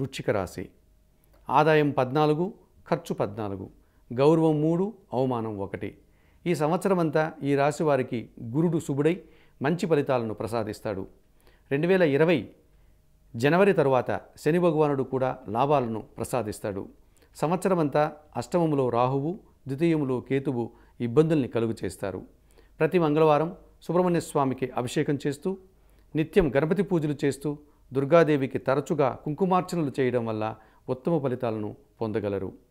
వృచ్చిక రాశి ఆదాయం పద్నాలుగు ఖర్చు పద్నాలుగు గౌరవం మూడు అవమానం ఒకటి ఈ సంవత్సరం అంతా ఈ రాశి వారికి గురుడు శుభుడై మంచి ఫలితాలను ప్రసాదిస్తాడు రెండు వేల ఇరవై జనవరి తరువాత శని భగవానుడు కూడా లాభాలను ప్రసాదిస్తాడు సంవత్సరమంతా అష్టమములో రాహువు ద్వితీయములో కేతువు ఇబ్బందుల్ని కలుగు చేస్తారు ప్రతి మంగళవారం సుబ్రహ్మణ్య స్వామికి అభిషేకం చేస్తూ నిత్యం గణపతి పూజలు చేస్తూ దుర్గాదేవికి తరచుగా కుంకుమార్చనలు చేయడం వల్ల ఉత్తమ ఫలితాలను పొందగలరు